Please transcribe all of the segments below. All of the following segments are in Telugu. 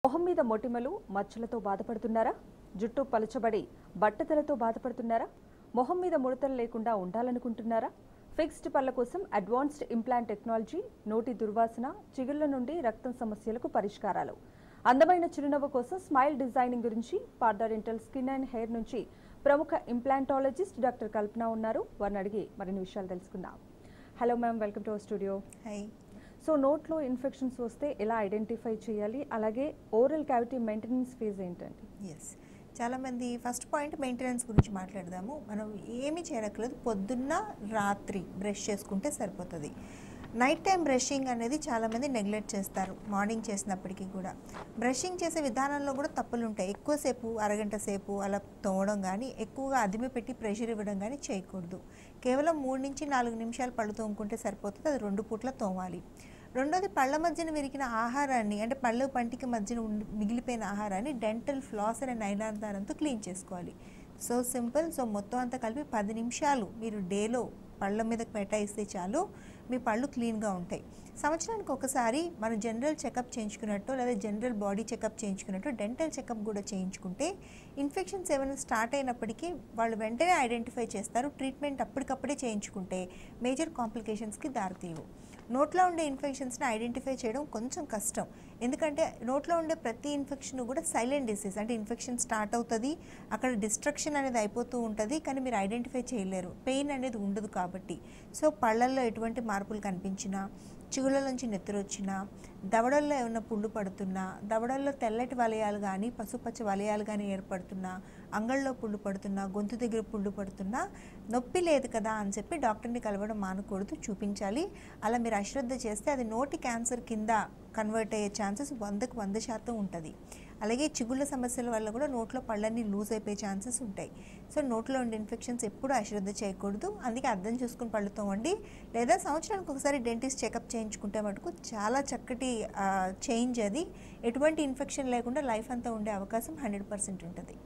మొహం మీద మొటిమలు మచ్చలతో బాధపడుతున్నారా జుట్టు పలుచబడి బట్టతలతో బాధపడుతున్నారా మొహం మీద ముడతలు లేకుండా ఉండాలనుకుంటున్నారా ఫిక్స్డ్ పళ్ళ కోసం అడ్వాన్స్డ్ ఇంప్లాంట్ టెక్నాలజీ నోటి దుర్వాసన చిగుళ్ళ నుండి రక్తం సమస్యలకు పరిష్కారాలు అందమైన చిరునవ్వు కోసం స్మైల్ డిజైనింగ్ గురించి Partha dental skin and hair నుంచి ప్రముఖ ఇంప్లాంటాలజిస్ట్ డాక్టర్ కల్పన ఉన్నారు వారిని అడిగి మరిన్ని విషయాలు తెలుసుకుందాం hello ma'am welcome to our studio hi so నోట్లో ఇన్ఫెక్షన్స్ వస్తే ఎలా ఐడెంటిఫై చేయాలి అలాగే ఓరల్ క్యావిటీ మెయింటెనెన్స్ ఫేజ్ ఏంటండి ఎస్ చాలామంది ఫస్ట్ పాయింట్ మెయింటెనెన్స్ గురించి మాట్లాడదాము మనం ఏమీ చేయనక్కర్లేదు పొద్దున్న రాత్రి బ్రష్ చేసుకుంటే సరిపోతుంది నైట్ టైం బ్రషింగ్ అనేది చాలామంది నెగ్లెక్ట్ చేస్తారు మార్నింగ్ చేసినప్పటికీ కూడా బ్రషింగ్ చేసే విధానంలో కూడా తప్పులు ఉంటాయి ఎక్కువసేపు అరగంట సేపు అలా తోమడం కానీ ఎక్కువగా అదిమి పెట్టి ప్రెషర్ ఇవ్వడం కానీ చేయకూడదు కేవలం మూడు నుంచి నాలుగు నిమిషాలు పళ్ళు తోముకుంటే సరిపోతుంది అది రెండు పూట్ల తోమాలి రెండోది పళ్ళ మధ్యన విరిగిన ఆహారాన్ని అంటే పళ్ళు పంటికి మధ్యన ఉండి- మిగిలిపోయిన ఆహారాన్ని డెంటల్ ఫ్లాస్ అనే నైలాన్ దారంతో క్లీన్ చేసుకోవాలి సో సింపుల్ సో మొత్తం అంతా కలిపి పది నిమిషాలు మీరు డేలో పళ్ళ మీద కేటాయిస్తే చాలు మీ పళ్ళు క్లీన్గా ఉంటాయి సంవత్సరానికి ఒకసారి మనం జనరల్ చెకప్ చేయించుకున్నట్టు లేదా జనరల్ బాడీ చెకప్ చేయించుకున్నట్టు డెంటల్ చెకప్ కూడా చేయించుకుంటే ఇన్ఫెక్షన్స్ ఏమైనా స్టార్ట్ అయినప్పటికీ వాళ్ళు వెంటనే ఐడెంటిఫై చేస్తారు ట్రీట్మెంట్ అప్పటికప్పుడే చేయించుకుంటే మేజర్ కాంప్లికేషన్స్కి దారితీయవు నోట్లో ఉండే ఇన్ఫెక్షన్స్ని ఐడెంటిఫై చేయడం కొంచెం కష్టం ఎందుకంటే నోట్లో ఉండే ప్రతి ఇన్ఫెక్షన్ కూడా సైలెంట్ డిసీజ్ అంటే ఇన్ఫెక్షన్ స్టార్ట్ అవుతుంది అక్కడ డిస్ట్రక్షన్ అనేది అయిపోతూ ఉంటుంది కానీ మీరు ఐడెంటిఫై చేయలేరు పెయిన్ అనేది ఉండదు కాబట్టి సో పళ్ళల్లో ఎటువంటి మార్పులు కనిపించినా చిగుళ్ళ నుంచి నెత్తురు వచ్చినా దవడల్లో ఏమైనా పుళ్ళు పడుతున్నా దవడల్లో తెల్లటి వలయాలు కానీ పసుపచ్చ వలయాలు కానీ ఏర్పడుతున్నా అంగళ్ళలో పుళ్ళు పడుతున్నా గొంతు దగ్గర పుళ్ళు పడుతున్నా నొప్పి లేదు కదా అని చెప్పి డాక్టర్ని కలవడం మానకూడదు చూపించాలి అలా మీరు అశ్రద్ధ చేస్తే అది నోటి క్యాన్సర్ కింద కన్వర్ట్ అయ్యే ఛాన్సెస్ వందకు వంద శాతం ఉంటుంది అలాగే చిగుళ్ళ సమస్యల వల్ల కూడా నోట్లో పళ్ళన్నీ లూజ్ అయిపోయే ఛాన్సెస్ ఉంటాయి సో నోట్లో ఉండే ఇన్ఫెక్షన్స్ ఎప్పుడూ అశ్రద్ధ చేయకూడదు అందుకే అర్థం చూసుకుని పళ్ళు తోమండి లేదా సంవత్సరానికి ఒకసారి డెంటిస్ట్ చెకప్ చేయించుకుంటే మటుకు చాలా చక్కటి చేంజ్ అది ఎటువంటి ఇన్ఫెక్షన్ లేకుండా లైఫ్ అంతా ఉండే అవకాశం హండ్రెడ్ పర్సెంట్ ఉంటుంది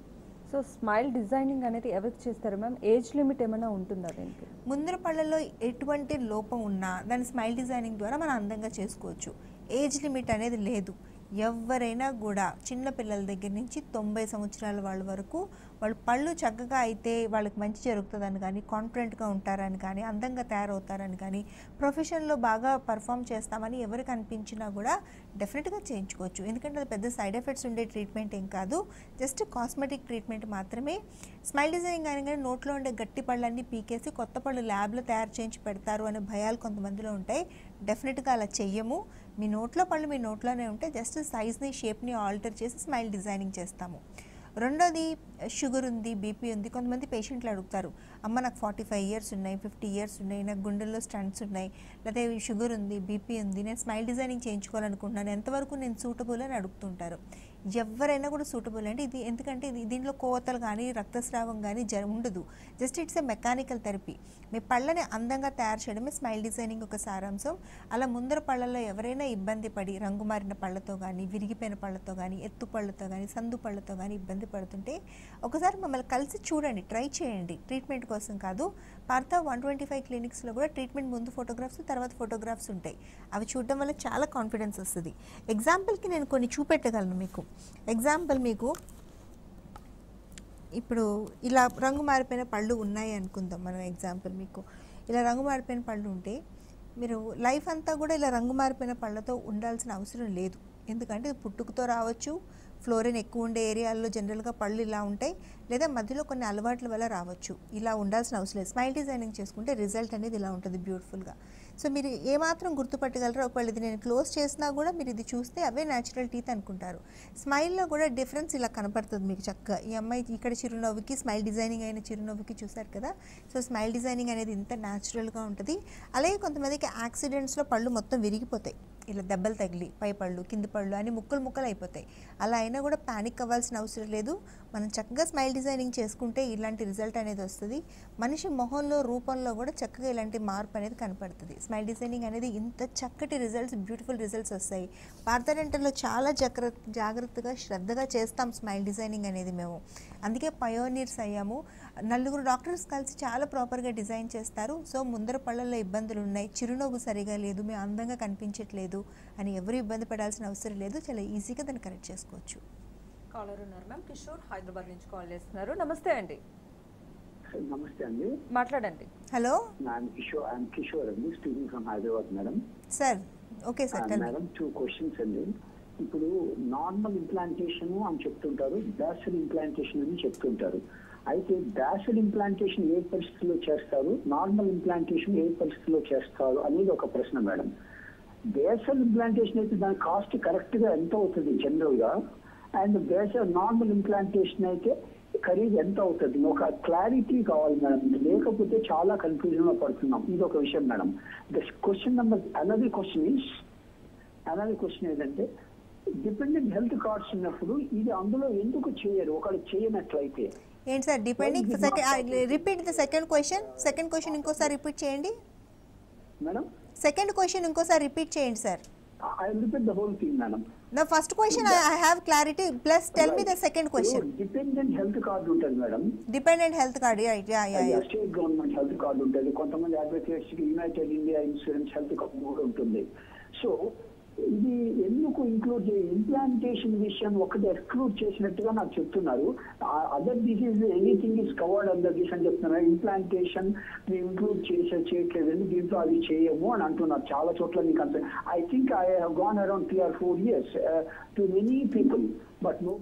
సో స్మైల్ డిజైనింగ్ అనేది ఎవరికి చేస్తారు మ్యామ్ ఏజ్ లిమిట్ ఏమైనా ఉంటుందా దీనికి ముందర పళ్ళలో ఎటువంటి లోపం ఉన్నా దాన్ని స్మైల్ డిజైనింగ్ ద్వారా మనం అందంగా చేసుకోవచ్చు ఏజ్ లిమిట్ అనేది లేదు ఎవరైనా కూడా చిన్న పిల్లల దగ్గర నుంచి తొంభై సంవత్సరాల వాళ్ళ వరకు వాళ్ళు పళ్ళు చక్కగా అయితే వాళ్ళకి మంచి జరుగుతుందని కానీ కాన్ఫిడెంట్గా ఉంటారని కానీ అందంగా తయారవుతారని కానీ ప్రొఫెషన్లో బాగా పర్ఫామ్ చేస్తామని ఎవరికి అనిపించినా కూడా డెఫినెట్గా చేయించుకోవచ్చు ఎందుకంటే అది పెద్ద సైడ్ ఎఫెక్ట్స్ ఉండే ట్రీట్మెంట్ ఏం కాదు జస్ట్ కాస్మెటిక్ ట్రీట్మెంట్ మాత్రమే స్మైల్ డిజైనింగ్ కానీ కానీ నోట్లో ఉండే గట్టి పళ్ళన్నీ పీకేసి కొత్త పళ్ళు ల్యాబ్లో తయారు చేయించి పెడతారు అనే భయాలు కొంతమందిలో ఉంటాయి డెఫినెట్గా అలా చెయ్యము మీ నోట్లో పళ్ళు మీ నోట్లోనే ఉంటే జస్ట్ సైజ్ని షేప్ని ఆల్టర్ చేసి స్మైల్ డిజైనింగ్ చేస్తాము రెండోది షుగర్ ఉంది బీపీ ఉంది కొంతమంది పేషెంట్లు అడుగుతారు అమ్మ నాకు ఫార్టీ ఫైవ్ ఇయర్స్ ఉన్నాయి ఫిఫ్టీ ఇయర్స్ ఉన్నాయి నాకు గుండెల్లో స్టంట్స్ ఉన్నాయి లేకపోతే షుగర్ ఉంది బీపీ ఉంది నేను స్మైల్ డిజైనింగ్ చేయించుకోవాలనుకుంటున్నాను ఎంతవరకు నేను సూటబుల్ అని అడుగుతుంటారు ఎవరైనా కూడా సూటబుల్ అంటే ఇది ఎందుకంటే ఇది దీంట్లో కోతలు కానీ రక్తస్రావం కానీ జ ఉండదు just it's a mechanical therapy మీ పళ్ళని అందంగా తయారు చేయడమే స్మైల్ డిజైనింగ్ ఒక సారాంశం అలా ముందర పళ్ళల్లో ఎవరైనా ఇబ్బంది పడి రంగు మారిన పళ్ళతో కానీ విరిగిపోయిన పళ్ళతో కానీ ఎత్తు పళ్ళతో కానీ సందు పళ్ళతో కానీ ఇబ్బంది పడుతుంటే ఒకసారి మమ్మల్ని కలిసి చూడండి ట్రై చేయండి ట్రీట్మెంట్ కోసం కాదు పార్తా వన్ ట్వంటీ ఫైవ్ క్లినిక్స్లో కూడా ట్రీట్మెంట్ ముందు ఫోటోగ్రాఫ్స్ తర్వాత ఫోటోగ్రాఫ్స్ ఉంటాయి అవి చూడడం వల్ల చాలా కాన్ఫిడెన్స్ వస్తుంది ఎగ్జాంపుల్కి నేను కొన్ని చూపెట్టగలను మీకు ఎగ్జాంపుల్ మీకు ఇప్పుడు ఇలా రంగు మారిపోయిన పళ్ళు ఉన్నాయి అనుకుందాం మనం ఎగ్జాంపుల్ మీకు ఇలా రంగు మారిపోయిన పళ్ళు ఉంటే మీరు లైఫ్ అంతా కూడా ఇలా రంగు మారిపోయిన పళ్ళతో ఉండాల్సిన అవసరం లేదు ఎందుకంటే ఇది పుట్టుకతో రావచ్చు ఫ్లోరిన్ ఎక్కువ ఉండే ఏరియాల్లో జనరల్గా పళ్ళు ఇలా ఉంటాయి లేదా మధ్యలో కొన్ని అలవాట్ల వల్ల రావచ్చు ఇలా ఉండాల్సిన అవసరం లేదు స్మైల్ డిజైనింగ్ చేసుకుంటే రిజల్ట్ అనేది ఇలా ఉంటుంది బ్యూటిఫుల్గా సో మీరు ఏమాత్రం గుర్తుపట్టగలరో ఒకవేళ ఇది నేను క్లోజ్ చేసినా కూడా మీరు ఇది చూస్తే అవే న్యాచురల్ టీత్ అనుకుంటారు స్మైల్లో కూడా డిఫరెన్స్ ఇలా కనపడుతుంది మీకు చక్కగా ఈ అమ్మాయి ఇక్కడ చిరునవ్వుకి స్మైల్ డిజైనింగ్ అయిన చిరునవ్వుకి చూసారు కదా సో స్మైల్ డిజైనింగ్ అనేది ఇంత న్యాచురల్గా ఉంటుంది అలాగే కొంతమందికి యాక్సిడెంట్స్లో పళ్ళు మొత్తం విరిగిపోతాయి ఇలా దెబ్బలు తగిలి పై పళ్ళు కింది పళ్ళు అని ముక్కలు ముక్కలు అయిపోతాయి అలా అయినా కూడా ప్యానిక్ అవ్వాల్సిన అవసరం లేదు మనం చక్కగా స్మైల్ డిజైనింగ్ చేసుకుంటే ఇలాంటి రిజల్ట్ అనేది వస్తుంది మనిషి మొహంలో రూపంలో కూడా చక్కగా ఇలాంటి మార్పు అనేది కనపడుతుంది స్మైల్ డిజైనింగ్ అనేది ఇంత చక్కటి రిజల్ట్స్ బ్యూటిఫుల్ రిజల్ట్స్ వస్తాయి పార్థడెంటల్లో చాలా జాగ్రత్త జాగ్రత్తగా శ్రద్ధగా చేస్తాం స్మైల్ డిజైనింగ్ అనేది మేము అందుకే పయోనీర్స్ అయ్యాము నలుగురు డాక్టర్స్ కలిసి చాలా ప్రాపర్గా డిజైన్ చేస్తారు సో ముందర పళ్ళల్లో ఇబ్బందులు ఉన్నాయి చిరునవ్వు సరిగా లేదు మేము అందంగా కనిపించట్లేదు అని ఎవరు ఇబ్బంది పడాల్సిన అవసరం లేదు చాలా ఈజీగా దాన్ని కరెక్ట్ చేసుకోవచ్చు కాలర్ ఉన్నారు మ్యామ్ కిషోర్ హైదరాబాద్ నుంచి కాల్ చేస్తున్నారు నమస్తే అండి నమస్తే అండి మాట్లాడండి hello I'm Kishore I'm Kishore అండి speaking from Hyderabad madam sir okay sir tell madam two questions అండి ఇప్పుడు నార్మల్ ఇంప్లాంటేషన్ అని చెప్తుంటారు డాషల్ ఇంప్లాంటేషన్ అని చెప్తుంటారు అయితే డాషల్ ఇంప్లాంటేషన్ ఏ పరిస్థితిలో చేస్తారు నార్మల్ ఇంప్లాంటేషన్ ఏ పరిస్థితిలో చేస్తారు అనేది ఒక ప్రశ్న మేడం బేసల్ ఇంప్లాంటేషన్ అయితే దాని కాస్ట్ కరెక్ట్ గా ఎంత అవుతుంది జనరల్ గా అండ్ బేసల్ నార్మల్ ఇంప్లాంటేషన్ అయితే ఖరీదు ఎంత అవుతుంది ఒక క్లారిటీ కావాలి మేడం లేకపోతే చాలా కన్ఫ్యూజన్ లో పడుతున్నాం ఇది ఒక విషయం madam the question number another question is another question ఏంటంటే డిపెండెంట్ హెల్త్ కార్డ్స్ ఉన్నప్పుడు ఇది అందులో ఎందుకు చేయరు ఒకళ్ళు చేయనట్లయితే ఏంటి sir depending second repeat the second question second question ఇంకోసారి రిపీట్ చేయండి మేడం సెకండ్ క్వశ్చన్ ఇంకోసారి రిపీట్ చేయండి sir I repeat the whole thing madam నా first question I have clarity please tell me the second question dependent health card ఉంటుంది madam dependent health card right ya ya ya state government health card ఉంటుంది కొంతమంది అడ్వకేట్స్ కి united India insurance health card కూడా ఉంటుంది సో ఇది ఎందుకు ఇంక్లూడ్ ఇంప్లాంటేషన్ విషయం ఒకటి ఎక్స్క్లూడ్ చేసినట్టుగా నాకు చెప్తున్నారు other disease anything is covered under this అని చెప్తున్నారు ఇంప్లాంటేషన్ మేము ఇంక్లూడ్ చేసే చేయట్లేదండి దీంట్లో అది చేయము అని అంటున్నారు చాలా చోట్ల మీకు అంత I think I have gone around three or four years to many people but no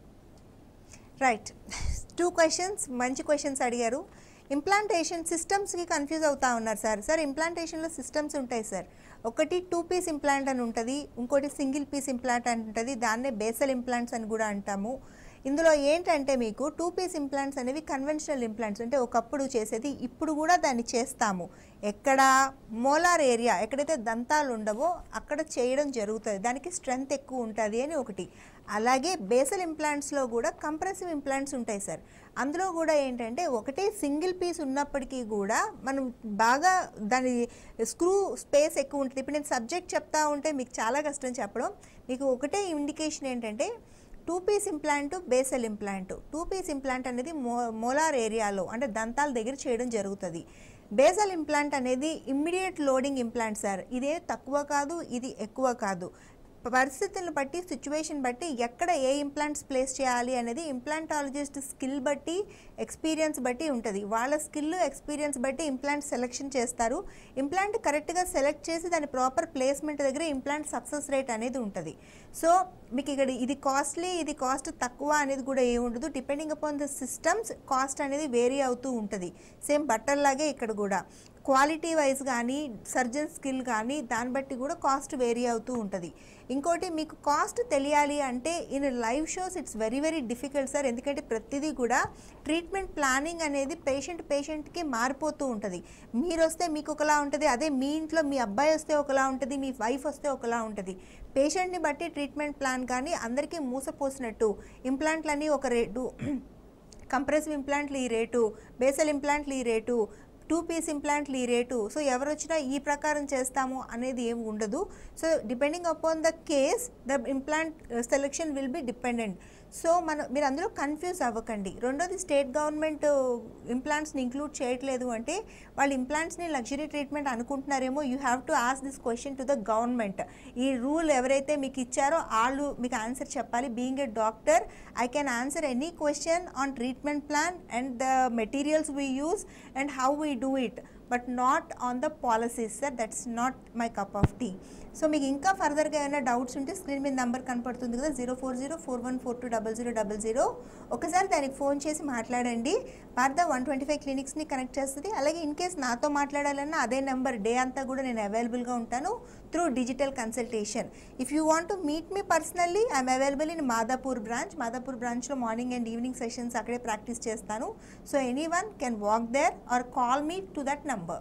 right two questions మంచి క్వశ్చన్స్ అడిగారు ఇంప్లాంటేషన్ సిస్టమ్స్కి కన్ఫ్యూజ్ అవుతా ఉన్నారు సార్ సార్ ఇంప్లాంటేషన్లో సిస్టమ్స్ ఉంటాయి సార్ ఒకటి టూ పీస్ ఇంప్లాంట్ అని ఉంటుంది ఇంకోటి సింగిల్ పీస్ ఇంప్లాంట్ అని ఉంటుంది దాన్నే బేసల్ ఇంప్లాంట్స్ అని కూడా అంటాము ఇందులో ఏంటంటే మీకు టూ పీస్ ఇంప్లాంట్స్ అనేవి కన్వెన్షనల్ ఇంప్లాంట్స్ అంటే ఒకప్పుడు చేసేది ఇప్పుడు కూడా దాన్ని చేస్తాము ఎక్కడ మోలార్ ఏరియా ఎక్కడైతే దంతాలు ఉండవో అక్కడ చేయడం జరుగుతుంది దానికి స్ట్రెంగ్త్ ఎక్కువ ఉంటుంది అని ఒకటి అలాగే బేసల్ ఇంప్లాంట్స్లో కూడా కంప్రెసివ్ ఇంప్లాంట్స్ ఉంటాయి సార్ అందులో కూడా ఏంటంటే ఒకటే సింగిల్ పీస్ ఉన్నప్పటికీ కూడా మనం బాగా దాని స్క్రూ స్పేస్ ఎక్కువ ఉంటుంది ఇప్పుడు నేను సబ్జెక్ట్ చెప్తా ఉంటే మీకు చాలా కష్టం చెప్పడం మీకు ఒకటే ఇండికేషన్ ఏంటంటే two piece implant basal implant two piece implant అనేది మో మోలార్ ఏరియాలో అంటే దంతాల దగ్గర చేయడం జరుగుతుంది బేసల్ ఇంప్లాంట్ అనేది ఇమ్మీడియట్ లోడింగ్ ఇంప్లాంట్ సార్ ఇదే తక్కువ కాదు ఇది ఎక్కువ కాదు పరిస్థితులను బట్టి సిచ్యువేషన్ బట్టి ఎక్కడ ఏ ఇంప్లాంట్స్ ప్లేస్ చేయాలి అనేది ఇంప్లాంటాలజిస్ట్ స్కిల్ బట్టి ఎక్స్పీరియన్స్ బట్టి ఉంటుంది వాళ్ళ స్కిల్ ఎక్స్పీరియన్స్ బట్టి ఇంప్లాంట్ సెలెక్షన్ చేస్తారు ఇంప్లాంట్ కరెక్ట్గా సెలెక్ట్ చేసి దాని ప్రాపర్ ప్లేస్మెంట్ దగ్గర ఇంప్లాంట్ సక్సెస్ రేట్ అనేది ఉంటుంది సో మీకు ఇక్కడ ఇది కాస్ట్లీ ఇది కాస్ట్ తక్కువ అనేది కూడా ఏమి ఉండదు depending upon the systems cost అనేది వేరీ అవుతూ ఉంటుంది సేమ్ బట్టల్లాగే ఇక్కడ కూడా క్వాలిటీ వైజ్ కానీ సర్జన్ స్కిల్ కానీ దాన్ని బట్టి కూడా కాస్ట్ వేరీ అవుతూ ఉంటుంది ఇంకోటి మీకు కాస్ట్ తెలియాలి అంటే in live shows it's very very difficult sir ఎందుకంటే ప్రతిదీ కూడా ట్రీట్మెంట్ ప్లానింగ్ అనేది పేషెంట్ పేషెంట్కి మారిపోతూ ఉంటుంది మీరు వస్తే మీకు ఒకలా ఉంటుంది అదే మీ ఇంట్లో మీ అబ్బాయి వస్తే ఒకలా ఉంటుంది మీ వైఫ్ వస్తే ఒకలా ఉంటుంది పేషెంట్ని బట్టి ట్రీట్మెంట్ ప్లాన్ కానీ అందరికీ మూసపోసినట్టు ఇంప్లాంట్లన్నీ ఒక రేటు కంప్రెసివ్ ఇంప్లాంట్లు ఈ రేటు బేసల్ ఇంప్లాంట్లు ఈ రేటు టూ పీస్ ఇంప్లాంట్లు ఈ రేటు సో ఎవరు వచ్చినా ఈ ప్రకారం చేస్తాము అనేది ఏమి ఉండదు so depending upon the case the implant selection will be dependent so మన మీరు అందులో కన్ఫ్యూజ్ అవ్వకండి రెండోది స్టేట్ గవర్నమెంట్ ఇంప్లాంట్స్ని ఇంక్లూడ్ చేయట్లేదు అంటే వాళ్ళు ఇంప్లాంట్స్ని లగ్జరీ ట్రీట్మెంట్ అనుకుంటున్నారేమో you have to ask this question to the government ఈ రూల్ ఎవరైతే మీకు ఇచ్చారో వాళ్ళు మీకు ఆన్సర్ చెప్పాలి being a doctor I can answer any question on treatment plan and the materials we use and how we do it but not on the policies sir that's not my cup of tea so మీకు ఇంకా ఫర్దర్గా ఏమైనా డౌట్స్ ఉంటే స్క్రీన్ మీద నెంబర్ కనపడుతుంది కదా zero four zero four one four two double zero double zero ఒకసారి దానికి ఫోన్ చేసి మాట్లాడండి భారత వన్ ట్వంటీ ఫైవ్ క్లినిక్స్ని కనెక్ట్ చేస్తుంది అలాగే ఇన్ కేస్ నాతో మాట్లాడాలన్నా అదే నెంబర్ డే అంతా కూడా నేను అవైలబుల్గా ఉంటాను through digital consultation if you want to meet me personally I'm available in Madhapur branch Madhapur బ్రాంచ్లో మార్నింగ్ అండ్ ఈవినింగ్ సెషన్స్ అక్కడే ప్రాక్టీస్ చేస్తాను so anyone can walk there or call me to that number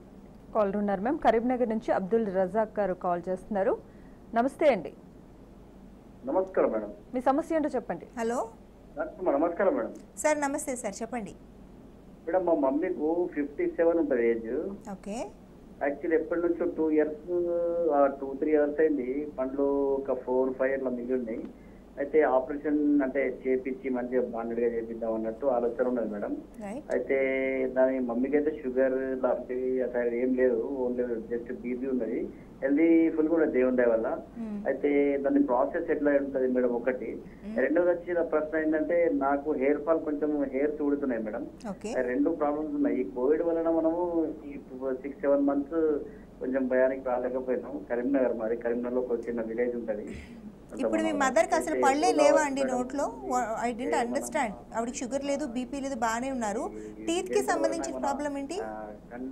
call ఉన్నారు మ్యామ్ కరీంనగర్ నుంచి అబ్దుల్ రజాక్ గారు కాల్ చేస్తున్నారు నమస్తే అండి నమస్కారం మేడం మీ సమస్య ఏంటో చెప్పండి హలో డాక్టర్ నమస్కారం మేడం సార్ నమస్తే సార్ చెప్పండి మేడం మా మమ్మీకు ఫిఫ్టీ సెవెన్ ఉంటుంది ఏజ్ ఓకే యాక్చువల్లీ ఎప్పటి నుంచో two years two three years అయింది పండ్లు ఒక ఫోర్ ఫైవ్ అట్లా మిగిలి ఉన్నాయి అయితే ఆపరేషన్ అంటే చేపించి మంచిగా బాండెడ్ గా చేపిద్దాం అన్నట్టు ఆలోచన ఉన్నది మేడం రైట్ అయితే దాని మమ్మీకి అయితే షుగర్ లాంటివి అసలు ఏం లేదు ఓన్లీ జస్ట్ బీపీ ఉన్నది హెల్దీ ఫుల్ కూడా దేవుని దయ వల్ల అయితే దాని ప్రాసెస్ ఎట్లా ఉంటుంది మేడం ఒకటి రెండోది వచ్చిన ప్రశ్న ఏంటంటే నాకు హెయిర్ ఫాల్ కొంచెం హెయిర్స్ ఊడుతున్నాయి మేడం ఓకే రెండు ప్రాబ్లమ్స్ ఉన్నాయి ఈ కోవిడ్ వలన మనము ఈ సిక్స్ సెవెన్ మంత్స్ కొంచెం భయానికి రాలేకపోయినాం కరీంనగర్ మాది కరీంనగర్లో ఒక చిన్న విలేజ్ ఉంటది ఇప్పుడు మీ మదర్కి అసలు పళ్ళే లేవా అండి నోట్లో ఐ డెంట్ అండర్స్టాండ్ ఆవిడకి షుగర్ లేదు బీపీ లేదు బాగానే ఉన్నారు టీత్కి సంబంధించిన ప్రాబ్లం ఏంటి ఆ, కన్-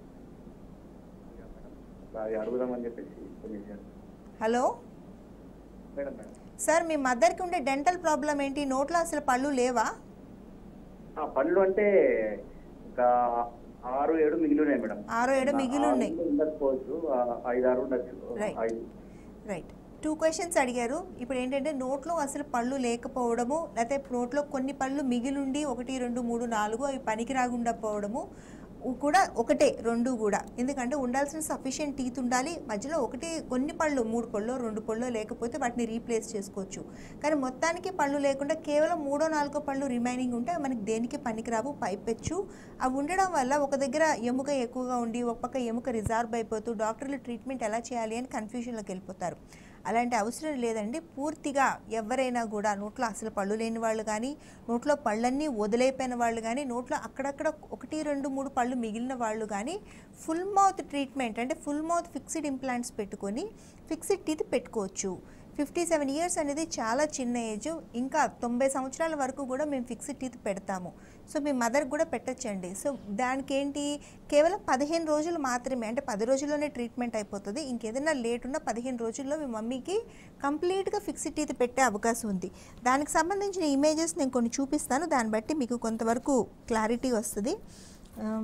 అది అడుగుదామని చెప్పేసి ఫోన్ చేశాను హలో మేడం మేడం సార్ మీ మదర్కి ఉండే డెంటల్ ప్రాబ్లం ఏంటి నోట్లో అసలు పళ్ళు లేవా ఆ, పళ్ళు అంటే ఒక ఆరు ఏడు మిగిలి ఉన్నాయి మేడం ఆరో ఏడో మిగిలి ఉన్నాయి ఆరు ఉండకపోవచ్చు ఆ, ఐదు ఆరు ఉండొచ్చు Right. ఐదు రైట్ టూ క్వశ్చన్స్ అడిగారు ఇప్పుడు ఏంటంటే నోట్లో అసలు పళ్ళు లేకపోవడము లేకపోతే నోట్లో కొన్ని పళ్ళు మిగిలుండి ఒకటి రెండు మూడు నాలుగు అవి పనికి రాకుండా పోవడము ఉ- కూడా ఒకటే రెండు కూడా ఎందుకంటే ఉండాల్సిన సఫిషియెంట్ టీత్ ఉండాలి మధ్యలో ఒకటి కొన్ని పళ్ళు మూడు పళ్ళు రెండు పళ్ళు లేకపోతే వాటిని రీప్లేస్ చేసుకోవచ్చు కానీ మొత్తానికి పళ్ళు లేకుండా కేవలం మూడో నాలుగో పళ్ళు రిమైనింగ్ ఉంటే మనకి దేనికి పనికిరావు పైపెచ్చు అవి ఉండడం వల్ల ఒక దగ్గర ఎముక ఎక్కువగా ఉండి ఒక పక్క ఎముక రిజార్వ్ అయిపోతూ డాక్టర్లు ట్రీట్మెంట్ ఎలా చేయాలి అని కన్ఫ్యూజన్లోకి వెళ్ళిపోతారు అలాంటి అవసరం లేదండి పూర్తిగా ఎవరైనా కూడా నోట్లో అసలు పళ్ళు లేని వాళ్ళు కానీ నోట్లో పళ్ళన్నీ వదిలేపోయిన వాళ్ళు కానీ నోట్లో అక్కడక్కడ ఒకటి రెండు మూడు పళ్ళు మిగిలిన వాళ్ళు కానీ ఫుల్ మౌత్ ట్రీట్మెంట్ అంటే ఫుల్ మౌత్ ఫిక్స్డ్ ఇంప్లాంట్స్ పెట్టుకొని ఫిక్స్డ్ టీత్ పెట్టుకోవచ్చు ఫిఫ్టీ సెవెన్ ఇయర్స్ అనేది చాలా చిన్న ఏజ్ ఇంకా తొంభై సంవత్సరాల వరకు కూడా మేము ఫిక్స్డ్ టీత్ పెడతాము సో మీ మదర్ కూడా పెట్టచ్చండి సో దానికి ఏంటి కేవలం పదిహేను రోజులు మాత్రమే అంటే పది రోజుల్లోనే ట్రీట్మెంట్ అయిపోతుంది ఇంకేదైనా లేట్ ఉన్న పదిహేను రోజుల్లో మీ మమ్మీకి కంప్లీట్గా ఫిక్స్డ్ టీత్ పెట్టే అవకాశం ఉంది దానికి సంబంధించిన ఇమేజెస్ నేను కొన్ని చూపిస్తాను దాన్ని బట్టి మీకు కొంతవరకు క్లారిటీ వస్తుంది ఆ,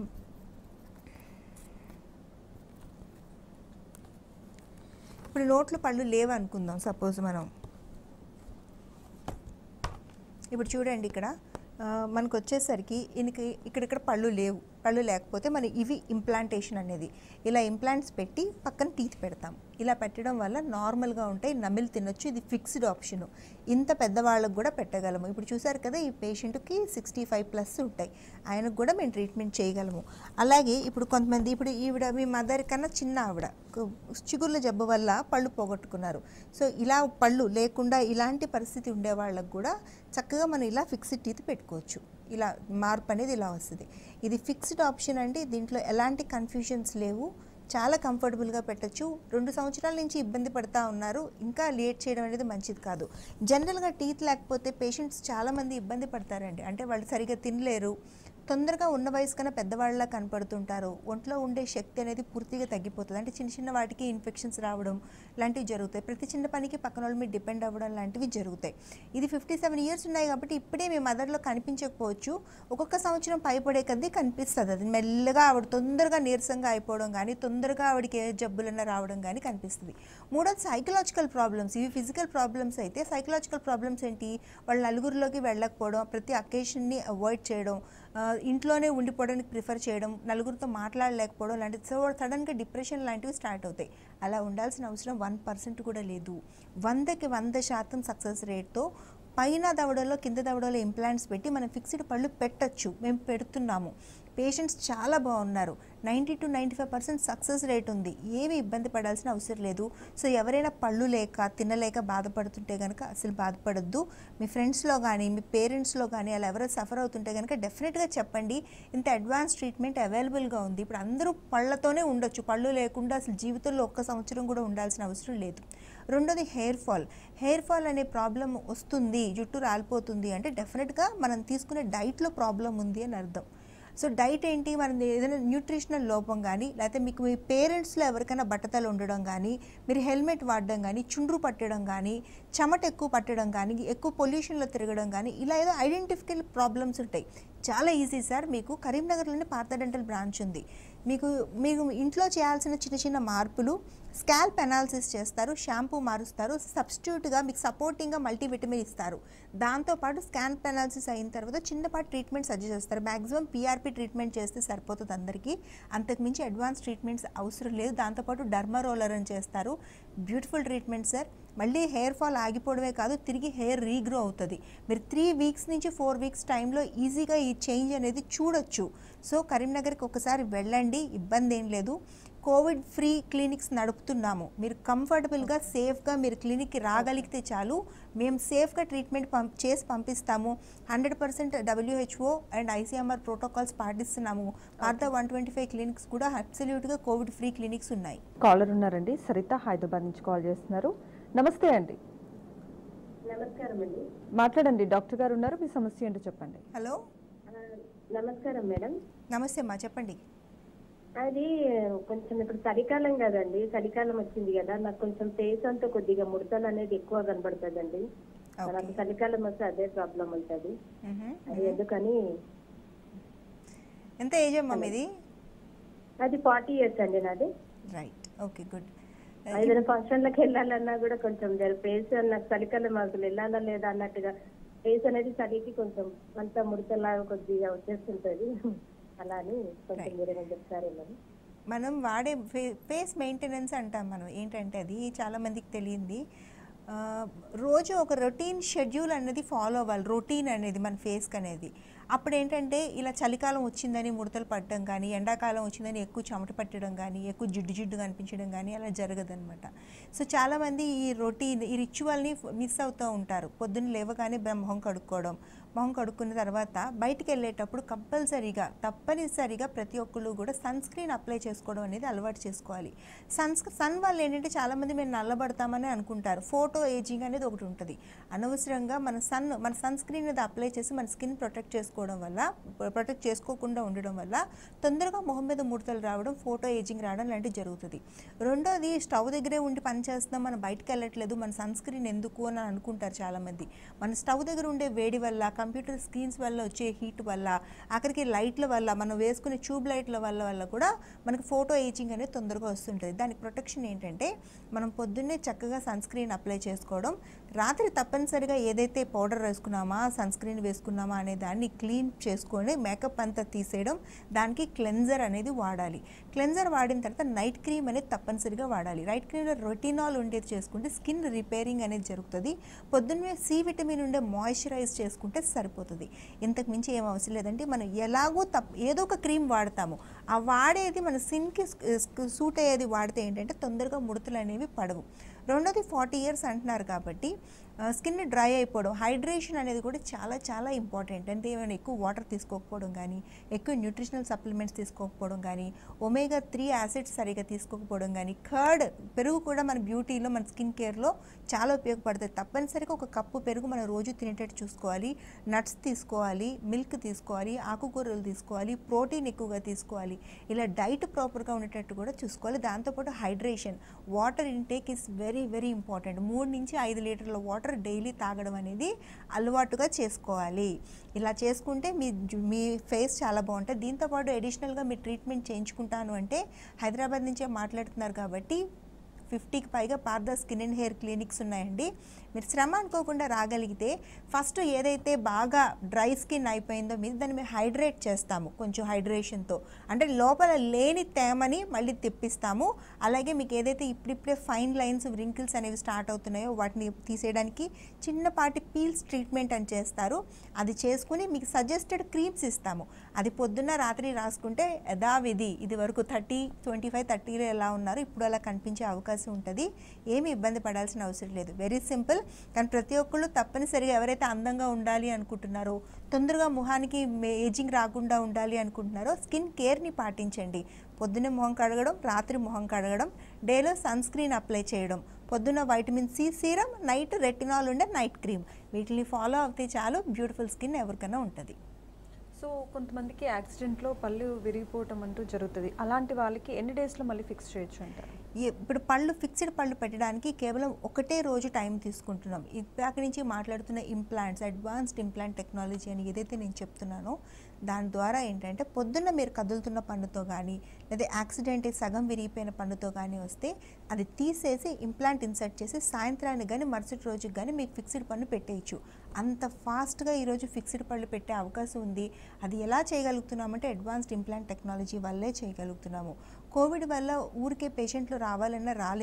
ఇప్పుడు నోట్లో పళ్ళు లేవు అనుకుందాం సపోజ్ మనం ఇప్పుడు చూడండి ఇక్కడ ఆ, మనకు వచ్చేసరికి ఈయనకి ఇక్కడిక్కడ పళ్ళు లేవు పళ్ళు లేకపోతే మన ఇవి ఇంప్లాంటేషన్ అనేది ఇలా ఇంప్లాంట్స్ పెట్టి పక్కన టీత్ పెడతాం ఇలా పెట్టడం వల్ల నార్మల్గా ఉంటాయి నమిలి తినొచ్చు ఇది ఫిక్స్డ్ ఆప్షను ఇంత పెద్దవాళ్ళకు కూడా పెట్టగలము ఇప్పుడు చూసారు కదా ఈ పేషెంట్కి సిక్స్టీ ఫైవ్ ప్లస్ ఉంటాయి ఆయనకు కూడా మేము ట్రీట్మెంట్ చేయగలము అలాగే ఇప్పుడు కొంతమంది ఇప్పుడు ఈవిడ మీ మదర్ కన్నా చిన్న ఆవిడ కు- చిగుర్ల జబ్బు వల్ల పళ్ళు పోగొట్టుకున్నారు సో ఇలా పళ్ళు లేకుండా ఇలాంటి పరిస్థితి ఉండే వాళ్ళకు కూడా చక్కగా మనం ఇలా ఫిక్స్డ్ టీత్ పెట్టుకోవచ్చు ఇలా మార్పు అనేది ఇలా వస్తుంది ఇది ఫిక్స్డ్ ఆప్షన్ అండి దీంట్లో ఎలాంటి కన్ఫ్యూషన్స్ లేవు చాలా కంఫర్టబుల్గా పెట్టచ్చు రెండు సంవత్సరాల నుంచి ఇబ్బంది పడతా ఉన్నారు ఇంకా లేట్ చేయడం అనేది మంచిది కాదు జనరల్గా టీత్ లేకపోతే పేషెంట్స్ చాలామంది ఇబ్బంది పడతారండి అంటే వాళ్ళు సరిగా తినలేరు తొందరగా ఉన్న వయసు కన్నా పెద్దవాళ్ళ కనపడుతుంటారు ఒంట్లో ఉండే శక్తి అనేది పూర్తిగా తగ్గిపోతుంది అంటే చిన్న చిన్న వాటికి ఇన్ఫెక్షన్స్ రావడం లాంటివి జరుగుతాయి ప్రతి చిన్న పనికి పక్కన వాళ్ళ మీద డిపెండ్ అవ్వడం లాంటివి జరుగుతాయి ఇది ఫిఫ్టీ సెవెన్ ఇయర్స్ ఉన్నాయి కాబట్టి ఇప్పుడే మీ మదర్లో కనిపించకపోవచ్చు ఒక్కొక్క సంవత్సరం పైపడే కొద్దీ కనిపిస్తుంది అది మెల్లగా ఆవిడ తొందరగా నీరసంగా అయిపోవడం కానీ తొందరగా ఆవిడకి ఏ జబ్బులన్నా రావడం కానీ కనిపిస్తుంది మూడోది సైకలాజికల్ ప్రాబ్లమ్స్ ఇవి ఫిజికల్ ప్రాబ్లమ్స్ అయితే సైకలాజికల్ ప్రాబ్లమ్స్ ఏంటి వాళ్ళు నలుగురిలోకి వెళ్ళకపోవడం ప్రతి అకేషన్ని అవాయిడ్ చేయడం ఆ, ఇంట్లోనే ఉండిపోవడానికి ప్రిఫర్ చేయడం నలుగురితో మాట్లాడలేకపోవడం లాంటివి సో సడన్గా డిప్రెషన్ లాంటివి స్టార్ట్ అవుతాయి అలా ఉండాల్సిన అవసరం వన్ పర్సెంట్ కూడా లేదు వందకి వంద శాతం సక్సెస్ రేట్తో పైన దవడలో కింద దవడలో ఇంప్లాంట్స్ పెట్టి మనం ఫిక్స్డ్ పళ్ళు పెట్టచ్చు మేము పెడుతున్నాము పేషెంట్స్ చాలా బాగున్నారు ninety two ninety five percent success rate ఉంది ఏమీ ఇబ్బంది పడాల్సిన అవసరం లేదు సో ఎవరైనా పళ్ళు లేక తినలేక బాధపడుతుంటే కనుక అసలు బాధపడద్దు మీ ఫ్రెండ్స్లో కానీ మీ పేరెంట్స్లో కానీ అలా ఎవరైనా సఫర్ అవుతుంటే కనుక డెఫినెట్గా చెప్పండి ఇంత అడ్వాన్స్ ట్రీట్మెంట్ అవైలబుల్గా ఉంది ఇప్పుడు అందరూ పళ్ళతోనే ఉండొచ్చు పళ్ళు లేకుండా అసలు జీవితంలో ఒక్క సంవత్సరం కూడా ఉండాల్సిన అవసరం లేదు రెండోది హెయిర్ ఫాల్ హెయిర్ ఫాల్ అనే ప్రాబ్లం వస్తుంది జుట్టు రాలిపోతుంది అంటే డెఫినెట్గా మనం తీసుకునే డైట్లో ప్రాబ్లం ఉంది అని అర్థం సో డైట్ ఏంటి మనం ఏదైనా న్యూట్రిషనల్ లోపం కానీ లేకపోతే మీకు మీ పేరెంట్స్లో ఎవరికైనా బట్టతలు ఉండడం కానీ మీరు హెల్మెట్ వాడడం కానీ చుండ్రు పట్టడం కానీ చెమట ఎక్కువ పట్టడం కానీ ఎక్కువ పొల్యూషన్లో తిరగడం కానీ ఇలా ఏదో ఐడెంటిఫికల్ ప్రాబ్లమ్స్ ఉంటాయి చాలా ఈజీ సార్ మీకు కరీంనగర్లోనే పార్థ డెంటల్ బ్రాంచ్ ఉంది మీకు మీకు ఇంట్లో చేయాల్సిన చిన్న చిన్న మార్పులు స్కాల్ప్ అనాలిసిస్ చేస్తారు షాంపూ మారుస్తారు సబ్స్టిట్యూట్గా మీకు సపోర్టింగ్గా మల్టీవిటమిన్ ఇస్తారు దాంతోపాటు స్కాల్ప్ అనాలిసిస్ అయిన తర్వాత చిన్నపాటి ట్రీట్మెంట్ సజెస్ట్ చేస్తారు మ్యాక్సిమం పీఆర్పీ ట్రీట్మెంట్ చేస్తే సరిపోతుంది అందరికీ అంతకుమించి అడ్వాన్స్ ట్రీట్మెంట్స్ అవసరం లేదు దాంతోపాటు డర్మా రోలర్ అని చేస్తారు బ్యూటిఫుల్ ట్రీట్మెంట్ సార్ మళ్ళీ హెయిర్ ఫాల్ ఆగిపోవడమే కాదు తిరిగి హెయిర్ రీగ్రో అవుతుంది మీరు త్రీ వీక్స్ నుంచి ఫోర్ వీక్స్ టైంలో ఈజీగా ఈ చేంజ్ అనేది చూడొచ్చు సో కరీంనగర్కి ఒకసారి వెళ్ళండి ఇబ్బంది ఏం లేదు కోవిడ్ ఫ్రీ క్లినిక్స్ నడుపుతున్నాము మీరు కంఫర్టబుల్గా సేఫ్గా మీరు క్లినిక్కి రాగలిగితే చాలు మేము సేఫ్గా ట్రీట్మెంట్ పంప్ చేసి పంపిస్తాము hundred percent WHO and ICMR protocols పాటిస్తున్నాము Partha one twenty five clinics కూడా అబ్సల్యూట్గా కోవిడ్ ఫ్రీ క్లినిక్స్ ఉన్నాయి కాలర్ ఉన్నారండి సరిత హైదరాబాద్ నుంచి కాల్ చేస్తున్నారు నమస్తే అండి నమస్కారం అండి మాట్లాడండి డాక్టర్ గారు ఉన్నారు మీ సమస్య ఏంటో చెప్పండి హలో ఆ, నమస్కారం మేడం నమస్తే అమ్మా చెప్పండి అది కొంచెం ఇప్పుడు చలికాలం కదండి చలికాలం వచ్చింది కదా నాకు కొంచెం ఫేస్ అంతా కొద్దిగా ముడతలు అనేది ఎక్కువ కనబడుతుందండి ఓకే నాకు చలికాలం వస్తే అదే ప్రాబ్లం ఉంటుంది మ్హూ. అది ఎందుకని ఎంత ఏజ్ అమ్మా మీది అది ఫార్టీ ఇయర్స్ అండి నాది రైట్ ఓకే గుడ్ ఏదైనా ఫంక్షన్లకు వెళ్ళాలన్నా కూడా కొంచెం ఫేస్ నాకు చలికాలం అసలు వెళ్ళాలా లేదా అన్నట్టుగా ఫేస్ అనేది చలికి కొంచెం అంతా ముడతలాగా కొద్దిగా వచ్చేస్తుంటది అలా అని కొంచెం Right. మీరేమైనా చెప్తారేమని మనం వాడే ఫే ఫేస్ మెయింటెనెన్స్ అంటాం మనం ఏంటంటే అది చాలా మందికి తెలియంది ఆ, రోజు ఒక రొటీన్ షెడ్యూల్ అనేది ఫాలో అవ్వాలి రొటీన్ అనేది మన ఫేస్కి అనేది అప్పుడు ఏంటంటే ఇలా చలికాలం వచ్చిందని ముడతలు పడడం కానీ ఎండాకాలం వచ్చిందని ఎక్కువ చెమట పట్టడం కానీ ఎక్కువ జిడ్డు జిడ్డు కనిపించడం కానీ అలా జరగదనమాట సో చాలామంది ఈ రొటీన్ ఈ రిచువల్ని మిస్ అవుతూ ఉంటారు పొద్దున్న లేవగానే బ- మొహం కడుక్కోవడం మొహం కడుక్కున్న తర్వాత బయటికి వెళ్ళేటప్పుడు కంపల్సరీగా తప్పనిసరిగా ప్రతి ఒక్కళ్ళు కూడా సన్ స్క్రీన్ అప్లై చేసుకోవడం అనేది అలవాటు చేసుకోవాలి సన్ సన్ వల్ల ఏంటంటే చాలామంది మేము నల్లబడతామని అనుకుంటారు ఫోటో ఏజింగ్ అనేది ఒకటి ఉంటుంది అనవసరంగా మన సన్ మన సన్ స్క్రీన్ అనేది అప్లై చేసి మన స్కిన్ ప్రొటెక్ట్ చేసుకోవడం వల్ల ప్రొటెక్ట్ చేసుకోకుండా ఉండడం వల్ల తొందరగా మొహం మీద ముడతలు రావడం ఫోటో ఏజింగ్ రావడం లాంటివి జరుగుతుంది రెండోది స్టవ్ దగ్గరే ఉండి పని చేస్తున్నాం మనం బయటకు వెళ్ళట్లేదు మన సన్ స్క్రీన్ ఎందుకు అని అనుకుంటారు చాలామంది మన స్టవ్ దగ్గర ఉండే వేడి వల్ల కంప్యూటర్ స్క్రీన్స్ వల్ల వచ్చే హీట్ వల్ల ఆఖరికి లైట్ల వల్ల మనం వేసుకునే ట్యూబ్ లైట్ల వల్ల వల్ల కూడా మనకి ఫోటో ఏజింగ్ అనేది తొందరగా వస్తుంటుంది దానికి ప్రొటెక్షన్ ఏంటంటే మనం పొద్దున్నే చక్కగా సన్ స్క్రీన్ అప్లై చేసుకోవడం రాత్రి తప్పనిసరిగా ఏదైతే పౌడర్ వేసుకున్నామా సన్ స్క్రీన్ వేసుకున్నామా అనే దాన్ని క్లీన్ చేసుకొని మేకప్ అంతా తీసేయడం దానికి క్లెన్జర్ అనేది వాడాలి క్లెన్జర్ వాడిన తర్వాత నైట్ క్రీమ్ అనేది తప్పనిసరిగా వాడాలి నైట్ క్రీమ్లో రొటినాల్ ఉండేది చేసుకుంటే స్కిన్ రిపేరింగ్ అనేది జరుగుతుంది పొద్దున్నే సి విటమిన్ ఉండే మాయిశ్చరైజ్ చేసుకుంటే సరిపోతుంది ఇంతకు మించి ఏం అవసరం లేదంటే మనం ఎలాగో తప్ప ఏదో ఒక క్రీమ్ వాడతాము ఆ వాడేది మన స్కిన్కి సూట్ అయ్యేది వాడితే ఏంటంటే తొందరగా ముడతలు అనేవి పడవు రెండోది ఫార్టీ ఇయర్స్ అంటున్నారు కాబట్టి స్కిన్ డ్రై అయిపోవడం హైడ్రేషన్ అనేది కూడా చాలా చాలా ఇంపార్టెంట్ అంటే ఏమైనా ఎక్కువ వాటర్ తీసుకోకపోవడం కానీ ఎక్కువ న్యూట్రిషనల్ సప్లిమెంట్స్ తీసుకోకపోవడం కానీ ఒమేగా త్రీ యాసిడ్స్ సరిగా తీసుకోకపోవడం కానీ కర్డ్ పెరుగు కూడా మన బ్యూటీలో మన స్కిన్ కేర్లో చాలా ఉపయోగపడుతుంది తప్పనిసరిగా ఒక కప్పు పెరుగు మనం రోజు తినేటట్టు చూసుకోవాలి నట్స్ తీసుకోవాలి మిల్క్ తీసుకోవాలి ఆకుకూరలు తీసుకోవాలి ప్రోటీన్ ఎక్కువగా తీసుకోవాలి ఇలా డైట్ ప్రాపర్గా ఉండేటట్టు కూడా చూసుకోవాలి దాంతోపాటు hydration water intake is very very important మూడు నుంచి ఐదు లీటర్ల వాటర్ డైలీ తాగడం అనేది అలవాటుగా చేసుకోవాలి ఇలా చేసుకుంటే మీ జు- మీ ఫేస్ చాలా బాగుంటుంది దీంతోపాటు అడిషనల్గా మీ ట్రీట్మెంట్ చేయించుకుంటాను అంటే హైదరాబాద్ నుంచే మాట్లాడుతున్నారు కాబట్టి ఫిఫ్టీకి పైగా Partha skin and hair clinics ఉన్నాయండి మీరు శ్రమ అనుకోకుండా రాగలిగితే ఫస్ట్ ఏదైతే బాగా డ్రై స్కిన్ అయిపోయిందో మీరు దాన్ని మేము హైడ్రేట్ చేస్తాము కొంచెం హైడ్రేషన్తో అంటే లోపల లేని తేమని మళ్ళీ తెప్పిస్తాము అలాగే మీకు ఏదైతే ఇప్పుడిప్పుడే ఫైన్ లైన్స్ వ్రింకిల్స్ అనేవి స్టార్ట్ అవుతున్నాయో వాటిని తీసేయడానికి చిన్నపాటి పీల్స్ ట్రీట్మెంట్ అని చేస్తారు అది చేసుకుని మీకు సజెస్టెడ్ క్రీమ్స్ ఇస్తాము అది పొద్దున్న రాత్రి రాసుకుంటే యథావిధి ఇది వరకు థర్టీ ట్వంటీ ఫైవ్ థర్టీలో ఎలా ఉన్నారు ఇప్పుడు అలా కనిపించే అవకాశం ఉంటుంది ఏమి ఇబ్బంది పడాల్సిన అవసరం లేదు వెరీ సింపుల్ కానీ ప్రతి ఒక్కళ్ళు తప్పనిసరిగా ఎవరైతే అందంగా ఉండాలి అనుకుంటున్నారో తొందరగా ముఖానికి ఏజింగ్ రాకుండా ఉండాలి అనుకుంటున్నారో స్కిన్ కేర్ని పాటించండి పొద్దున్నే మొహం కడగడం రాత్రి మొహం కడగడం డేలో సన్ స్క్రీన్ అప్లై చేయడం పొద్దున్న vitamin C serum night retinol ఉండే నైట్ క్రీమ్ వీటిని ఫాలో అవుతే చాలు బ్యూటిఫుల్ స్కిన్ ఎవరికైనా ఉంటుంది సో కొంతమందికి యాక్సిడెంట్లో పళ్ళు విరిగిపోవటం అంటూ జరుగుతుంది అలాంటి వాళ్ళకి ఎన్ని డేస్లో మళ్ళీ ఫిక్స్ చేయొచ్చు అంటారు ఈ- ఇప్పుడు పళ్ళు ఫిక్స్డ్ పళ్ళు పెట్టడానికి కేవలం ఒకటే రోజు టైం తీసుకుంటున్నాం ఇప్పటి నుంచి మాట్లాడుతున్న ఇంప్లాంట్స్ అడ్వాన్స్డ్ ఇంప్లాంట్ టెక్నాలజీ అని ఏదైతే నేను చెప్తున్నానో దాని ద్వారా ఏంటంటే పొద్దున్న మీరు కదులుతున్న పన్నుతో కానీ లేదా యాక్సిడెంట్ అయి సగం విరిగిపోయిన పన్నుతో కానీ వస్తే అది తీసేసి ఇంప్లాంట్ ఇన్సర్ట్ చేసి సాయంత్రానికి కానీ మరుసటి రోజుకి కానీ మీకు ఫిక్స్డ్ పన్ను పెట్టేయచ్చు అంత ఫాస్ట్గా ఈరోజు ఫిక్స్డ్ పళ్ళు పెట్టే అవకాశం ఉంది అది ఎలా చేయగలుగుతున్నామంటే అడ్వాన్స్డ్ ఇంప్లాంట్ టెక్నాలజీ వల్లే చేయగలుగుతున్నాము కోవిడ్ వల్ల ఊరికే పేషెంట్లు రావాలన్నా రాలేరు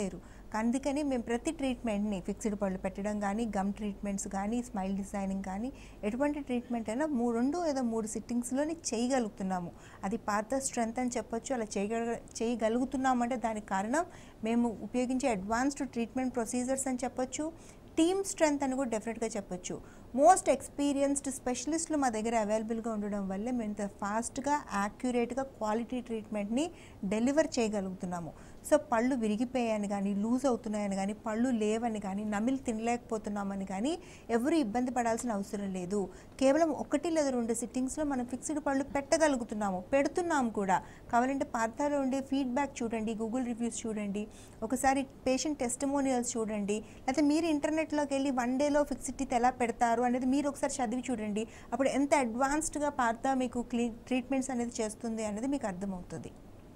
అందుకని మేము ప్రతి ట్రీట్మెంట్ని ఫిక్స్డ్ పళ్ళు పెట్టడం కానీ గమ్ ట్రీట్మెంట్స్ కానీ స్మైల్ డిజైనింగ్ కానీ ఎటువంటి ట్రీట్మెంట్ అయినా మూడు రెండు లేదా మూడు సిట్టింగ్స్లోని చేయగలుగుతున్నాము అది పాత స్ట్రెంత్ అని చెప్పొచ్చు అలా చేయగల చేయగలుగుతున్నామంటే దానికి కారణం మేము ఉపయోగించే అడ్వాన్స్డ్ ట్రీట్మెంట్ ప్రొసీజర్స్ అని చెప్పొచ్చు టీమ్ స్ట్రెంత్ అని కూడా డెఫినెట్గా చెప్పొచ్చు మోస్ట్ ఎక్స్పీరియన్స్డ్ స్పెషలిస్టులు మా దగ్గర అవైలబుల్గా ఉండడం వల్లే మేము ఇంత ఫాస్ట్గా యాక్యురేట్గా క్వాలిటీ ట్రీట్మెంట్ని డెలివర్ చేయగలుగుతున్నాము సో పళ్ళు విరిగిపోయాయని కానీ లూజ్ అవుతున్నాయని కానీ పళ్ళు లేవని కానీ నమిలి తినలేకపోతున్నామని కానీ ఎవరు ఇబ్బంది పడాల్సిన అవసరం లేదు కేవలం ఒకటి లేదా రెండు సిట్టింగ్స్లో మనం ఫిక్స్డ్ పళ్ళు పెట్టగలుగుతున్నాము పెడుతున్నాము కూడా కావాలంటే పార్థాలో ఉండే ఫీడ్బ్యాక్ చూడండి గూగుల్ రివ్యూస్ చూడండి ఒకసారి పేషెంట్ టెస్టిమోనియల్స్ చూడండి లేకపోతే మీరు ఇంటర్నెట్లోకి వెళ్ళి వన్ డేలో ఫిక్సిటీ ఎలా పెడతారు అనేది మీరు ఒకసారి చదివి చూడండి అప్పుడు ఎంత అడ్వాన్స్డ్గా పార్థా మీకు క్లీ ట్రీట్మెంట్స్ అనేది చేస్తుంది అనేది మీకు అర్థమవుతుంది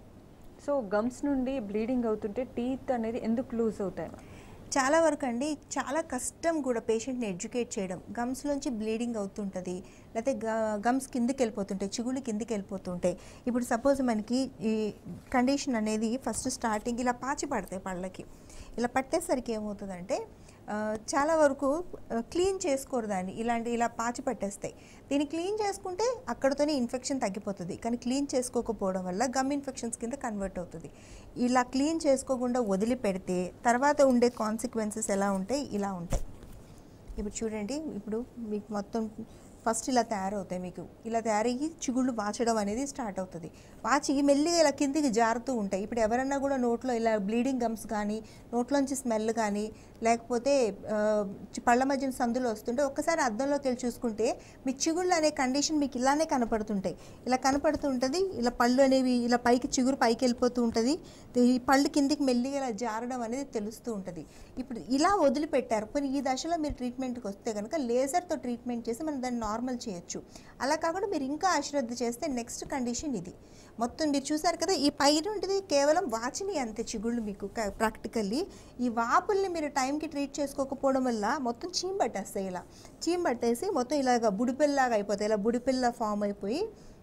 సో గమ్స్ నుండి బ్లీడింగ్ అవుతుంటే టీత్ అనేది ఎందుకు లూజ్ అవుతాయి చాలా వరకు అండి చాలా కష్టం కూడా పేషెంట్ని ఎడ్యుకేట్ చేయడం గమ్స్లోంచి బ్లీడింగ్ అవుతుంటుంది లేకపోతే గమ్స్ కిందకి వెళ్ళిపోతుంటాయి చిగుళ్ళు కిందకి వెళ్ళిపోతుంటాయి ఇప్పుడు సపోజ్ మనకి ఈ కండిషన్ అనేది ఫస్ట్ స్టార్టింగ్ ఇలా పాచి పడతాయి పళ్ళకి ఇలా పట్టేసరికి ఏమవుతుందంటే ఆ, చాలా వరకు క్లీన్ చేసుకోరు దాన్ని ఇలాంటి ఇలా పాచి పట్టేస్తాయి దీన్ని క్లీన్ చేసుకుంటే అక్కడతోనే ఇన్ఫెక్షన్ తగ్గిపోతుంది కానీ క్లీన్ చేసుకోకపోవడం వల్ల గమ్ ఇన్ఫెక్షన్స్ కింద కన్వర్ట్ అవుతుంది ఇలా క్లీన్ చేసుకోకుండా వదిలిపెడితే తర్వాత ఉండే కాన్సిక్వెన్సెస్ ఎలా ఉంటాయి ఇలా ఉంటాయి ఇప్పుడు చూడండి ఇప్పుడు మీకు మొత్తం ఫస్ట్ ఇలా తయారవుతాయి మీకు ఇలా తయారయ్యి చిగుళ్ళు వాచడం అనేది స్టార్ట్ అవుతుంది వాచి మెల్లిగా ఇలా కిందికి జారుతూ ఉంటాయి ఇప్పుడు ఎవరన్నా కూడా నోట్లో ఇలా బ్లీడింగ్ గమ్స్ కానీ నోట్లోంచి స్మెల్ కానీ లేకపోతే ఆ, చి- పళ్ళ మధ్యన సందులు వస్తుంటే ఒక్కసారి అద్దంలోకి వెళ్ళి చూసుకుంటే మీ చిగుళ్ళు అనే కండిషన్ మీకు ఇలానే కనపడుతుంటాయి ఇలా కనపడుతుంటుంది ఇలా పళ్ళు అనేవి ఇలా పైకి చిగురు పైకి వెళ్ళిపోతూ ఉంటుంది ఈ పళ్ళు కిందికి మెల్లిగా ఇలా జారడం అనేది తెలుస్తూ ఉంటుంది ఇప్పుడు ఇలా వదిలిపెట్టారు కొన్ని ఈ దశలో మీరు ట్రీట్మెంట్కి వస్తే కనుక లేజర్తో ట్రీట్మెంట్ చేసి మనం దాన్ని నార్మల్ చేయొచ్చు అలా కాకుండా మీరు ఇంకా అశ్రద్ధ చేస్తే నెక్స్ట్ కండిషన్ ఇది మొత్తం మీరు చూసారు కదా ఈ పైన ఉంటుంది కేవలం వాచిని అంతే చిగుళ్ళు మీకు ప్రాక్టికల్లీ ఈ వాపుల్ని మీరు టైంకి ట్రీట్ చేసుకోకపోవడం వల్ల మొత్తం చీమ్ పట్టేస్తాయి ఇలా చీమ్ పట్టేసి మొత్తం ఇలాగ బుడిపిల్లలాగా అయిపోతాయి ఇలా బుడిపిల్ల ఫామ్ అయిపోయి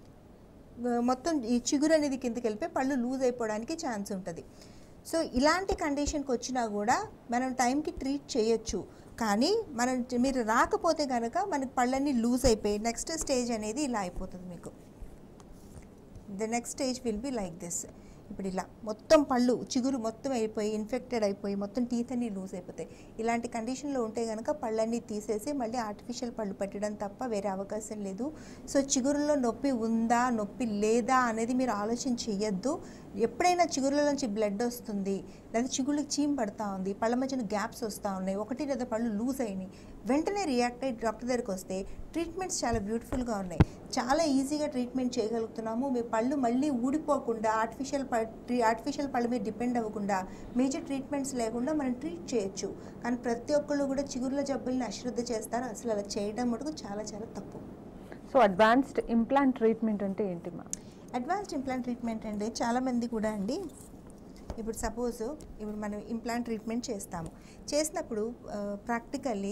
ఆ, మొత్తం ఈ చిగురు అనేది కిందకి వెళ్ళిపోయి పళ్ళు లూజ్ అయిపోవడానికి ఛాన్స్ ఉంటుంది సో ఇలాంటి కండిషన్కి వచ్చినా కూడా మనం టైంకి ట్రీట్ చేయొచ్చు కానీ మనం మీరు రాకపోతే కనుక మనకి పళ్ళన్నీ లూజ్ అయిపోయి నెక్స్ట్ స్టేజ్ అనేది ఇలా అయిపోతుంది మీకు the next stage will be like this ఇప్పుడు ఇలా మొత్తం పళ్ళు చిగురు మొత్తం అయిపోయి ఇన్ఫెక్టెడ్ అయిపోయి మొత్తం టీత్ అన్నీ లూజ్ అయిపోతాయి ఇలాంటి కండిషన్లో ఉంటే కనుక పళ్ళన్నీ తీసేసి మళ్ళీ ఆర్టిఫిషియల్ పళ్ళు పెట్టడం తప్ప వేరే అవకాశం లేదు సో చిగురులో నొప్పి ఉందా నొప్పి లేదా అనేది మీరు ఆలోచన చేయొద్దు ఎప్పుడైనా చిగురులోంచి బ్లడ్ వస్తుంది లేదా చిగుళ్ళకి చీమ్ పడతా ఉంది పళ్ళ మధ్యన గ్యాప్స్ వస్తూ ఉన్నాయి ఒకటి లేదా పళ్ళు లూజ్ అయినాయి వెంటనే రియాక్ట్ అయ్యి డాక్టర్ దగ్గరికి వస్తే ట్రీట్మెంట్స్ చాలా బ్యూటిఫుల్గా ఉన్నాయి చాలా ఈజీగా ట్రీట్మెంట్ చేయగలుగుతున్నాము మీ పళ్ళు మళ్ళీ ఊడిపోకుండా ఆర్టిఫిషియల్ ఆర్టిఫిషియల్ పళ్ళ మీద డిపెండ్ అవ్వకుండా మేజర్ ట్రీట్మెంట్స్ లేకుండా మనం ట్రీట్ చేయొచ్చు కానీ ప్రతి ఒక్కళ్ళు కూడా చిగుర్ల జబ్బుల్ని అశ్రద్ధ చేస్తారు అసలు అలా చేయడం మటుకు చాలా చాలా తప్పు సో అడ్వాన్స్డ్ ఇంప్లాంట్ ట్రీట్మెంట్ అంటే ఏంటి మా అడ్వాన్స్డ్ ఇంప్లాంట్ ట్రీట్మెంట్ అంటే చాలామంది కూడా అండి ఇప్పుడు సపోజ్ ఇప్పుడు మనం ఇంప్లాంట్ ట్రీట్మెంట్ చేస్తాము చేసినప్పుడు ప్రాక్టికల్లీ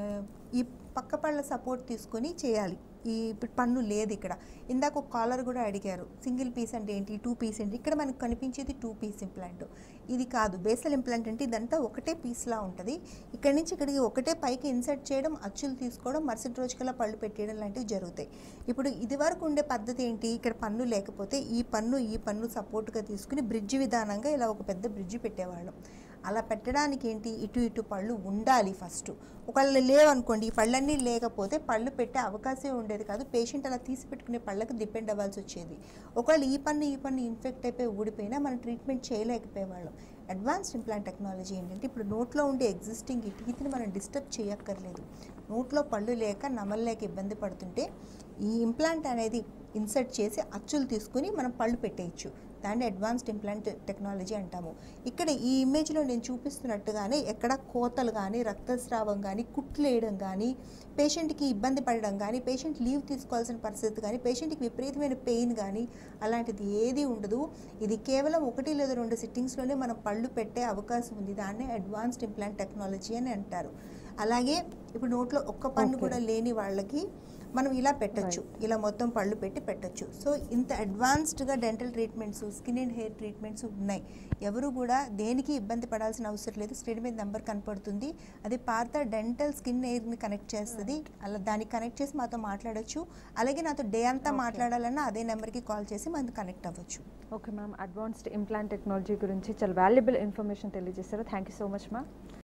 ఈ పక్క పళ్ళ సపోర్ట్ తీసుకొని చేయాలి ఈ ఇప్పుడు పన్ను లేదు ఇక్కడ ఇందాక ఒక కాలర్ కూడా అడిగారు సింగిల్ పీస్ అంటే ఏంటి టూ పీస్ ఏంటి ఇక్కడ మనకు కనిపించేది టూ పీస్ ఇంప్లాంట్ ఇది కాదు బేసల్ ఇంప్లాంట్ అంటే ఇదంతా ఒకటే పీస్లా ఉంటుంది ఇక్కడి నుంచి ఇక్కడికి ఒకటే పైకి ఇన్సర్ట్ చేయడం అచ్చులు తీసుకోవడం మరుసటి రోజుకల్లా పళ్ళు పెట్టేయడం లాంటివి జరుగుతాయి ఇప్పుడు ఇది వరకు ఉండే పద్ధతి ఏంటి ఇక్కడ పన్ను లేకపోతే ఈ పన్ను ఈ పన్ను సపోర్ట్గా తీసుకుని బ్రిడ్జ్ విధానంగా ఇలా ఒక పెద్ద బ్రిడ్జ్ పెట్టేవాళ్ళం అలా పెట్టడానికి ఏంటి ఇటు ఇటు పళ్ళు ఉండాలి ఫస్ట్ ఒకవేళ లేవనుకోండి ఈ పళ్ళన్నీ లేకపోతే పళ్ళు పెట్టే అవకాశం ఉండేది కాదు పేషెంట్ అలా తీసి పెట్టుకునే పళ్ళకి డిపెండ్ అవ్వాల్సి వచ్చేది ఒకవేళ ఈ పన్ను ఈ పన్ను ఇన్ఫెక్ట్ అయిపోయి ఊడిపోయినా మనం ట్రీట్మెంట్ చేయలేకపోయేవాళ్ళం అడ్వాన్స్డ్ ఇంప్లాంట్ టెక్నాలజీ ఏంటంటే ఇప్పుడు నోట్లో ఉండే ఎగ్జిస్టింగ్ ఈ టీత్ని మనం డిస్టర్బ్ చేయక్కర్లేదు నోట్లో పళ్ళు లేక నమలలేక ఇబ్బంది పడుతుంటే ఈ ఇంప్లాంట్ అనేది ఇన్సర్ట్ చేసి అచ్చులు తీసుకుని మనం పళ్ళు పెట్టేయచ్చు దాన్ని అడ్వాన్స్డ్ ఇంప్లాంట్ టెక్నాలజీ అంటాము ఇక్కడ ఈ ఇమేజ్లో నేను చూపిస్తున్నట్టుగానే ఎక్కడ కోతలు కానీ రక్తస్రావం కానీ కుట్లు వేయడం కానీ పేషెంట్కి ఇబ్బంది పడడం కానీ పేషెంట్ లీవ్ తీసుకోవాల్సిన పరిస్థితి కానీ పేషెంట్కి విపరీతమైన పెయిన్ కానీ అలాంటిది ఏది ఉండదు ఇది కేవలం ఒకటి లేదా రెండు సిట్టింగ్స్లోనే మనం పళ్ళు పెట్టే అవకాశం ఉంది దాన్నే అడ్వాన్స్డ్ ఇంప్లాంట్ టెక్నాలజీ అని అంటారు అలాగే ఇప్పుడు నోట్లో ఒక్క పన్ను Okay. కూడా లేని వాళ్ళకి మనం ఇలా పెట్టొచ్చు ఇలా మొత్తం పళ్ళు పెట్టి పెట్టొచ్చు సో ఇంత అడ్వాన్స్డ్గా dental treatments skin and hair treatments ఉన్నాయి ఎవరు కూడా దేనికి ఇబ్బంది పడాల్సిన అవసరం లేదు స్క్రీన్ మీద నెంబర్ కనపడుతుంది అది పాత డెంటల్ స్కిన్ ఎయిర్ని కనెక్ట్ చేస్తుంది అలా దానికి కనెక్ట్ చేసి మాతో మాట్లాడొచ్చు అలాగే నాతో డే అంతా మాట్లాడాలన్నా అదే నెంబర్కి కాల్ చేసి మనం కనెక్ట్ అవ్వచ్చు okay ma'am advanced implant technology గురించి చాలా వాల్యుబుల్ ఇన్ఫర్మేషన్ తెలియజేశారు thank you so much ma'am